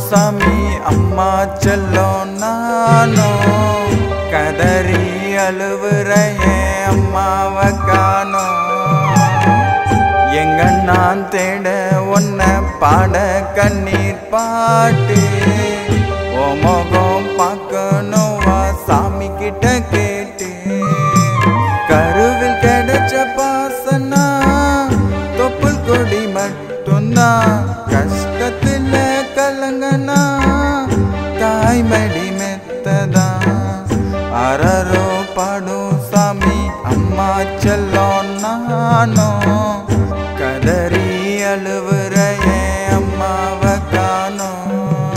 சாமி அம்மா செல்லம் நானும் கதறி அழுவுற என் அம்மாவை காணோம் எங்க நான் தேட உன்ன பாட கண்ணீர் பாட்டு ஓ முகம் பார்க்கணும் வா சாமி கிட்ட கேட்டு கருவில் கிடைச்ச பாசனா தொப்புள் கொடி மட்டும்தான் கஷ்டத்துல கலங்கனா தாய்மடி மெத்ததான் அரரோ பாடும் சாமி அம்மா செல்லம் நானும் கதறி அழுவுற என் அம்மாவை காணோம்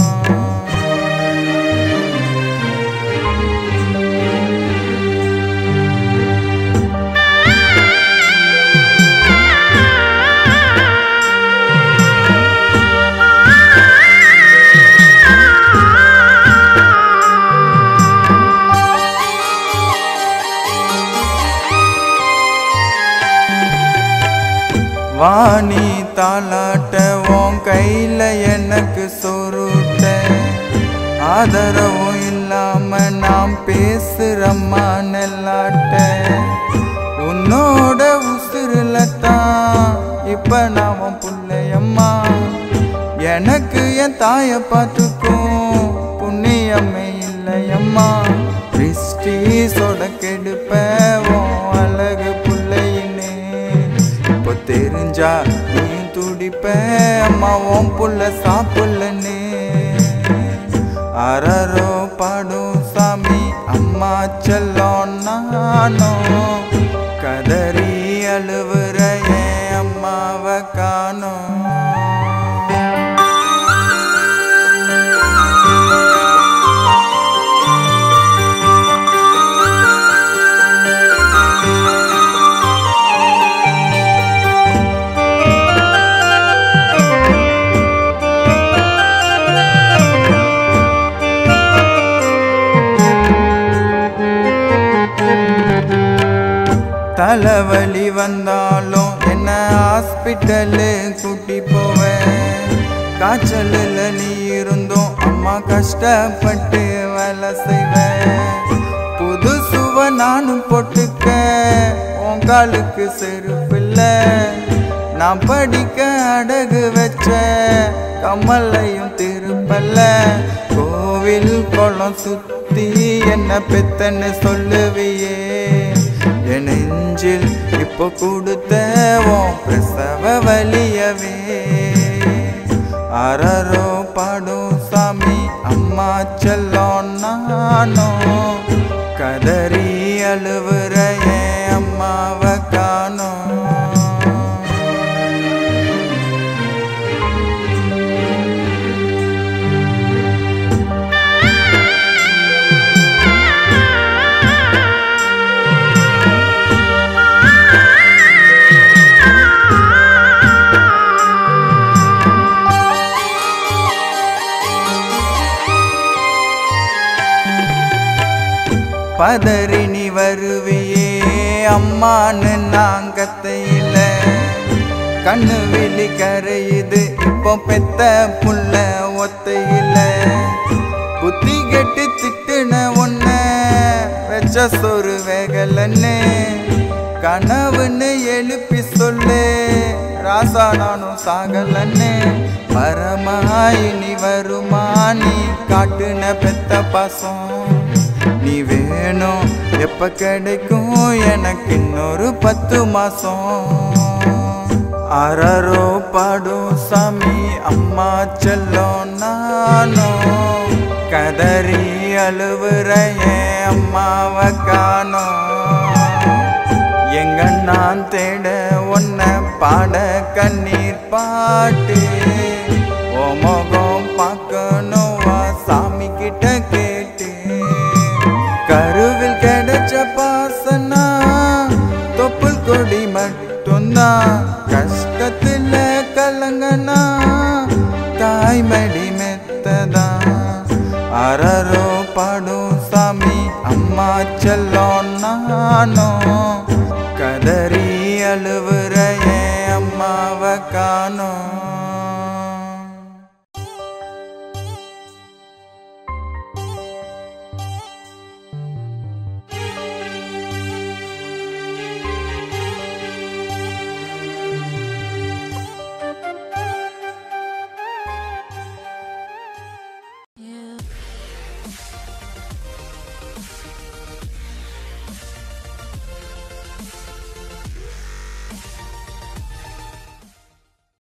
வாணி தாளாட்ட உன் கையில எனக்கு சொருட்ட ஆதரவும் இல்லாம நாம் பேசுறம்மா நெல்லாட்ட உன்னோட உசுருல தான் இப்ப நான் உன் புள்ளையம்மா எனக்கு என் தாய பார்த்துக்கும் புண்ணியமே இல்லையம்மா திருஷ்டி சொட கெடுப்ப உன் அழகு புள்ளையினே இப்போ தெரிஞ்சா நீ துடிப்ப அம்மா உன் புள்ள சாப்புள்ளனே அரரோ பாடும் சாமி அம்மா செல்லம் நானும் கதறி அழுவுற என் அம்மாவை காணோம் தலைவலி வந்தாலும் என்ன ஹாஸ்பிட்டலு கூட்டி போவேன் காய்ச்சலில் நீ இருந்தும் அம்மா கஷ்டப்பட்டு வேலை செய்வேன் புது சுவ நானும் போட்டுக்க உன் காலுக்கு செருப்பில்ல நான் படிக்க அடகு வச்ச கமலையும் திருப்பல்ல கோவில் குளம் சுத்தி என்ன பெத்தன்னு சொல்லுவியே என் நெஞ்சில் இப்போ கொடுத்த உன் பிரசவ வலியவே அரரோ பாடும் சாமி அம்மா செல்லம் நானும் கதறி அழுவுற என் அம்மாவை காணோம் பதறி நீ வருவியே அம்மான்னு நாங்கத்தையில கண்ணு விழி கரையுது இப்போ பெத்த புள்ள ஒத்தையில புத்தி கெட்டு திட்டுன ஒன்ன வச்ச சொரு வேகலன்னு கனவுன்னு எழுப்பி சொல்லு ராசா நானும் சாகலன்னு பரமாயினி வருமா நீ காட்டுன பெத்த பாசம் நீ வேணும் எப்ப கிடைக்கும் எனக்கு இன்னொரு பத்து மாசம் அரரோ பாடும் சாமி அம்மா செல்லம் நானும் கதறி அழுவுற என் அம்மாவை காணோம் எங்க நான் தேட உன்ன பாட கண்ணீர் பாட்டு ஓ முகம் பார்க்கணும் வா சாமி கிட்ட கேட்டு கருவில் கிடைச்ச பாசனா தொப்புள் கொடி மட்டும்தான் கஷ்டத்துல கலங்கனா தாய்மடி மெத்ததான் அரரோ பாடும் சாமி அம்மா செல்லம் நானும் கதறி அழுவுற என் அம்மாவை காணோம்